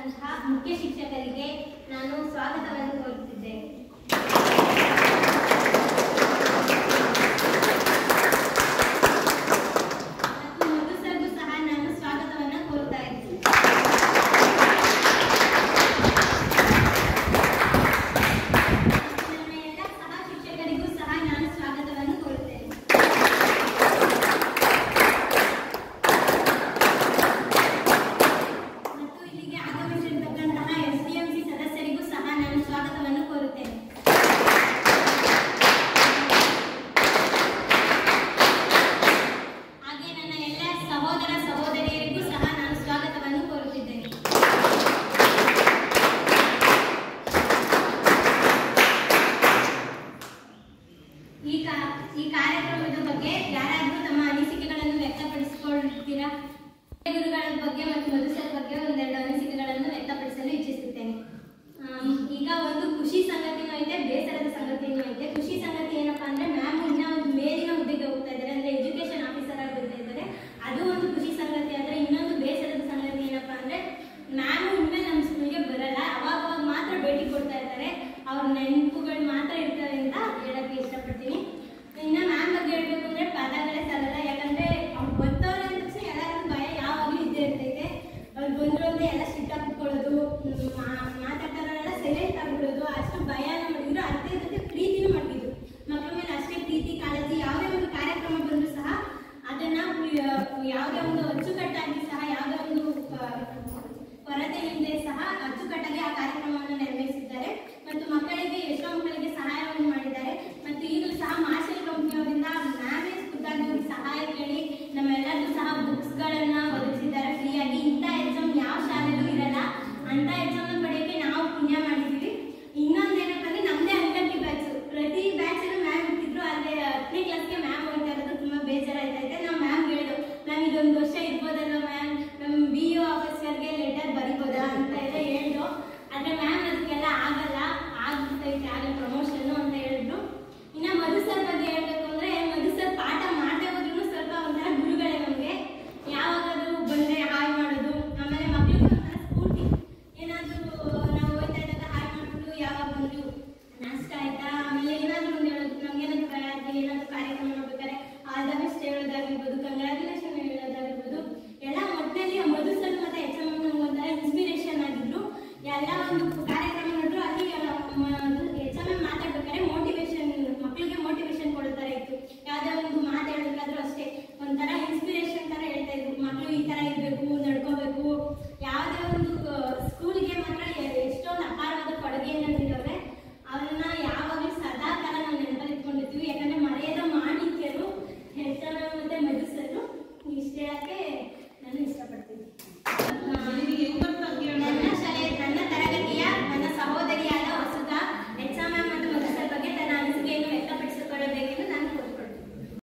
ಆಗಿರ್ತಕ್ಕಂತಹ ಮುಖ್ಯ ಶಿಕ್ಷಕರಿಗೆ ನಾನು ಸ್ವಾಗತವನ್ನು ಕೋರುತ್ತಿದ್ದೇನೆ ಮತ್ತು ಮಧು ಸರ್ಗೂ ಸಹ ನಾನು ಸ್ವಾಗತವನ್ನು ಕೋರ್ತಾ ಇದ್ದೀನಿ ನನ್ನ ಎಲ್ಲ ಸಹ ಶಿಕ್ಷಕರಿಗೂ ಸಹ ನಾನು ಸ್ವಾಗತವನ್ನು ಕೋರುತ್ತೇನೆ ಮತ್ತು ಇಲ್ಲಿಗೆ ಆಗಮಿಸಿರ್ತಕ್ಕಂತಹ ಎಸ್ ಡಿ ಎಂ ಸಿ ಸದಸ್ಯರಿಗೂ ಸಹ ನಾನು ಸ್ವಾಗತವನ್ನು ಕೋರುತ್ತೇನೆ ಹಾಗೆ ನನ್ನ ಎಲ್ಲ ಸಹೋದರ ಸಹೋದರಿಯರಿಗೂ ಸಹ ನಾನು ಸ್ವಾಗತವನ್ನು ಕೋರುತ್ತಿದ್ದೇನೆ ಈ ಕಾ ಈ ಕಾರ್ಯಕ್ರಮದ ಬಗ್ಗೆ ಯಾರಾದರೂ ತಮ್ಮ ಅನಿಸಿಕೆಗಳನ್ನು ವ್ಯಕ್ತಪಡಿಸಿಕೊಳ್ತೀರಾ ಗುರುಗಳ ಬಗ್ಗೆ ಮತ್ತು ಮಧುಸರ್ ಬಗ್ಗೆ ಒಂದೆರಡು ಅನಿಸಿಕೆಗಳನ್ನು ವ್ಯಕ್ತಪಡಿಸಲು ಇಚ್ಛಿಸುತ್ತೇನೆ ಆಮ್, ಈಗ ಒಂದು ಖುಷಿ ಸಂಗತಿನೂ ಐತೆ ಬೇಸರದ ಸಂಗತಿನೂ ಐತೆ ಖುಷಿ ಸಂಗತಿ ಏನಪ್ಪಾ ಅಂದ್ರೆ ಮ್ಯಾಮ್ ಇನ್ನ ಒಂದು ಮೇಲಿನ ಹುದ್ದೆಗೆ ಹೋಗ್ತಾ ಇದ್ದಾರೆ ಅಂದ್ರೆ ಎಜುಕೇಶನ್ ಆಫೀಸರ್ ಆಗಿ ಬರ್ತಾ ಇದ್ದಾರೆ ಅದು ಒಂದು ಖುಷಿ ಸಂಗತಿ ಆದ್ರೆ ಇನ್ನೊಂದು ಬೇಸರದ ಸಂಗತಿ ಏನಪ್ಪಾ ಅಂದ್ರೆ ಮ್ಯಾಮ್ ಇನ್ಮೇಲೆ ನಮ್ಮ ಸ್ಕೂಲ್ಗೆ ಬರಲ್ಲ ಅವಾಗ ಅವಾಗ ಮಾತ್ರ ಭೇಟಿ ಕೊಡ್ತಾ ಇರ್ತಾರೆ ಅವ್ರ ನೆನಪುಗಳು ಮಾತ್ರ ಇರ್ತವೆ ಅಂತ ಹೇಳಕ್ಕೆ ಇಷ್ಟಪಡ್ತೀನಿ ಇನ್ನ ಮ್ಯಾಮ್ ಬಗ್ಗೆ ಹೇಳ್ಬೇಕು ಅಂದ್ರೆ ಪದಗಳೇ ಸರಳ ಯಾಕಂದ್ರೆ ಅವ್ರು ಬಂದವ್ರೆ ಅಂದ ತಕ್ಷಣ ಎಲ್ಲರಿಗೂ ಭಯ ಯಾವಾಗಲೂ ಇದ್ದೇ ಇರ್ತೈತೆ ಅವ್ರು ಬಂದ್ರು ಅಂದ್ರೆ ಎಲ್ಲ ಸ್ಟ್ರಿಕ್ಟ್ ಆಗಿ ಕುತ್ಕೊಳ್ಳೋದು